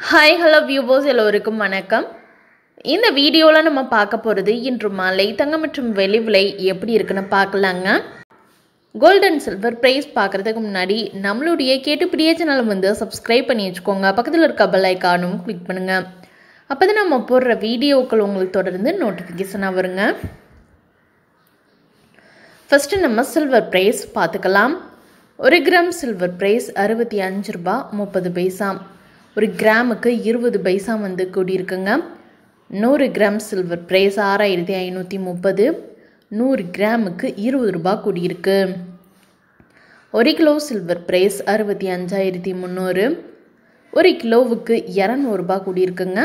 hi hello viewers எல்லோருக்கும் வணக்கம் இந்த வீடியோவில் நம்ம பார்க்க போகிறது இன்று மாலை தங்கம் மற்றும் வெள்ளி விலை எப்படி இருக்குன்னு பார்க்கலாங்க கோல்ட் அண்ட் சில்வர் ப்ரைஸ் பார்க்குறதுக்கு முன்னாடி நம்மளுடைய கேட்டுப்பிடிய சேனலை வந்து சப்ஸ்கிரைப் பண்ணி வச்சுக்கோங்க பக்கத்தில் இருக்க பெல் ஐக்கானும் கிளிக் பண்ணுங்கள் அப்போ தான் நம்ம போடுற வீடியோக்கள் உங்களுக்கு தொடர்ந்து நோட்டிஃபிகேஷனாக வருங்க ஃபஸ்ட்டு நம்ம சில்வர் ப்ரைஸ் பார்த்துக்கலாம் ஒரு கிராம் சில்வர் ப்ரைஸ் அறுபத்தி அஞ்சு ரூபா முப்பது பைசா ஒரு கிராமுக்கு இருபது பைசா வந்து கூடியிருக்குங்க நூறு கிராம் சில்வர் ப்ரைஸ் ஆறாயிரத்தி ஐநூற்றி முப்பது நூறு கிராமுக்கு இருபது ரூபா கூடியிருக்கு ஒரு கிலோ சில்வர் ப்ரைஸ் அறுபத்தி அஞ்சாயிரத்தி முந்நூறு ஒரு கிலோவுக்கு இரநூறுபா கூடியிருக்குங்க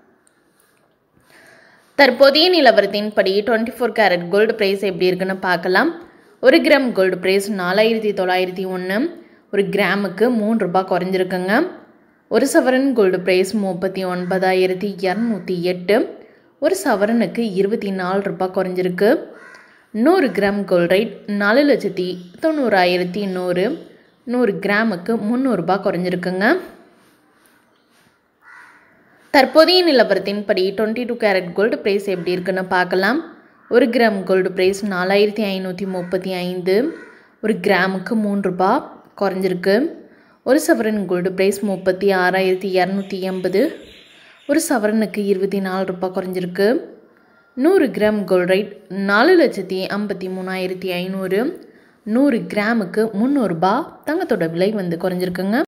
தற்போதைய நிலவரத்தின்படி twenty four carat gold price எப்படி இருக்குன்னு பார்க்கலாம் ஒரு கிராம் கோல்டு ப்ரைஸ் நாலாயிரத்தி தொள்ளாயிரத்தி ஒன்று ஒரு கிராமுக்கு மூணு ரூபாய் குறைஞ்சிருக்குங்க ஒரு சவரன் கோல்டு ப்ரைஸ் முப்பத்தி ஒன்பதாயிரத்தி இரநூத்தி எட்டு ஒரு சவரனுக்கு இருபத்தி நாலு ரூபாய் குறைஞ்சிருக்கு நூறு கிராம் கோல்ட் ரேட் நாலு லட்சத்தி தொண்ணூறாயிரத்தி நூறு நூறு கிராமுக்கு முந்நூறுரூபா குறைஞ்சிருக்குங்க தற்போதைய நிலவரத்தின்படி twenty two carat gold price எப்படி இருக்குன்னு பார்க்கலாம் ஒரு கிராம் கோல்டு ப்ரைஸ் நாலாயிரத்தி ஐநூற்றி முப்பத்தி ஐந்து ஒரு கிராமுக்கு மூன்று ரூபா குறைஞ்சிருக்கு ஒரு சவரன் கோல்டு ப்ரைஸ் முப்பத்தி ஆறாயிரத்தி இரநூத்தி எண்பது ஒரு சவரனுக்கு இருபத்தி நாலு ரூபாய் குறைஞ்சிருக்கு நூறு கிராம் கோல்ட் ரேட் நாலு லட்சத்தி ஐம்பத்தி மூணாயிரத்தி ஐநூறு நூறு கிராமுக்கு முந்நூறுரூபா தங்கத்தோட விலை வந்து குறைஞ்சிருக்குங்க